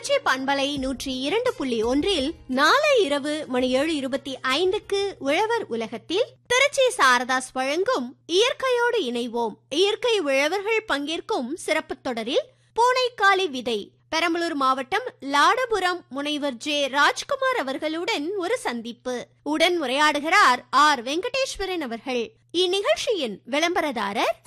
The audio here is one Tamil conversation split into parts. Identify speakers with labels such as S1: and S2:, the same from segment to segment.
S1: திருச்சி பண்பலை நூற்றி இரண்டு புள்ளி ஒன்றில் நாளை இரவு மணி ஏழு இருபத்தி ஐந்துக்கு உழவர் உலகத்தில் திருச்சி சாரதாஸ் வழங்கும் இயற்கையோடு இணைவோம் இயற்கை உழவர்கள் பங்கேற்கும் சிறப்பு தொடரில் பூனைக்காலி விதை பெரம்பலூர் மாவட்டம் லாடபுரம் முனைவர் ஜே ராஜ்குமார் அவர்களுடன் ஒரு சந்திப்பு உடன் உரையாடுகிறார் ஆர் வெங்கடேஸ்வரன் அவர்கள் இந்நிகழ்ச்சியின் விளம்பரதாரர்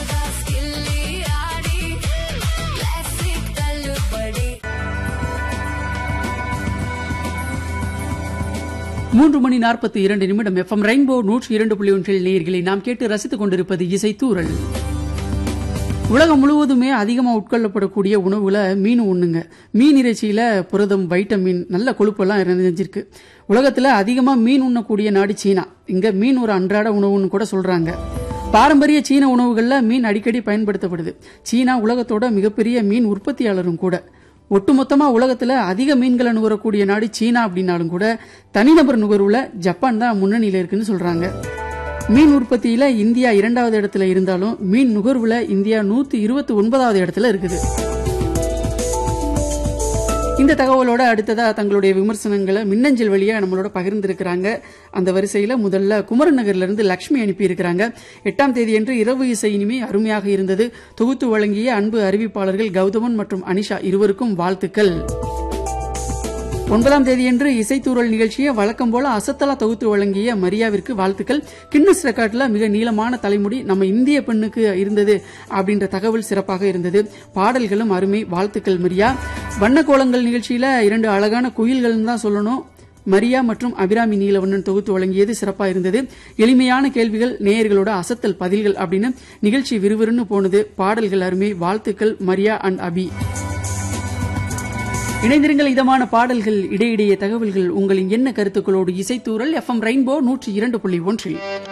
S2: மூன்று மணி நாற்பத்தி இரண்டு நிமிடம் எஃப்எம் ரெயின்போ நூற்றி இரண்டு புள்ளி ஒன்றில் நேர்களை நாம் கேட்டு ரசித்துக் கொண்டிருப்பது இசை தூரல் உலகம் முழுவதுமே அதிகமாக உட்கொள்ளப்படக்கூடிய உணவுல மீன் ஒண்ணுங்க மீன் இறைச்சியில புரதம் வைட்டமின் நல்ல கொழுப்பெல்லாம் நிறைஞ்சிருக்கு உலகத்துல அதிகமா மீன் உண்ணக்கூடிய நாடு சீனா இங்க மீன் ஒரு அன்றாட உணவுன்னு கூட சொல்றாங்க பாரம்பரிய சீன உணவுகள்ல மீன் அடிக்கடி பயன்படுத்தப்படுது சீனா உலகத்தோட மிகப்பெரிய மீன் உற்பத்தியாளரும் கூட ஒட்டுமொத்தமா உலகத்துல அதிக மீன்களை நுகரக்கூடிய நாடு சீனா அப்படின்னாலும் கூட தனிநபர் நுகர்வுல ஜப்பான் தான் முன்னணியில இருக்குன்னு சொல்றாங்க மீன் உற்பத்தியில இந்தியா இரண்டாவது இடத்துல இருந்தாலும் மீன் நுகர்வுல இந்தியா நூத்தி இருபத்தி ஒன்பதாவது இடத்துல இருக்குது இந்த தகவலோட அடுத்ததா தங்களுடைய விமர்சனங்களை மின்னஞ்சல் வழியா நம்மளோட பகிர்ந்திருக்கிறாங்க அந்த வரிசையில முதல்ல குமரன் நகர்ல இருந்து லட்சுமி அனுப்பி இருக்கிறாங்க எட்டாம் தேதி என்று இரவு இசை இனிமே அருமையாக இருந்தது தொகுத்து வழங்கிய அன்பு அறிவிப்பாளர்கள் கௌதமன் மற்றும் அனிஷா இருவருக்கும் வாழ்த்துக்கள் ஒன்பதாம் தேதியன்று இசைத்தூரல் நிகழ்ச்சியை வழக்கம் போல அசத்தலா தொகுத்து வழங்கிய மரியாவிற்கு வாழ்த்துக்கள் கின்னஸ் ரெக்கார்ட்ல மிக நீளமான தலைமுடி நம்ம இந்திய பெண்ணுக்கு இருந்தது அப்படின்ற தகவல் சிறப்பாக இருந்தது பாடல்களும் அருமை வாழ்த்துக்கள் மரியா வண்ணக்கோலங்கள் நிகழ்ச்சியில இரண்டு அழகான குயில்கள் தான் சொல்லணும் மரியா மற்றும் அபிராமி நீலவண்ணன் தொகுத்து வழங்கியது சிறப்பா இருந்தது எளிமையான கேள்விகள் நேயர்களோட அசத்தல் பதில்கள் அப்படின்னு நிகழ்ச்சி விறுவிறுன்னு போனது பாடல்கள் அருமை வாழ்த்துக்கள் மரியா அண்ட் அபி இணைந்திருங்கள் இதமான பாடல்கள் இடையிடையே தகவல்கள் உங்களின் என்ன கருத்துக்களோடு இசைத்தூரல் எஃப்எம் ரெயின்போ நூற்றி இரண்டு புள்ளி ஒன்றில்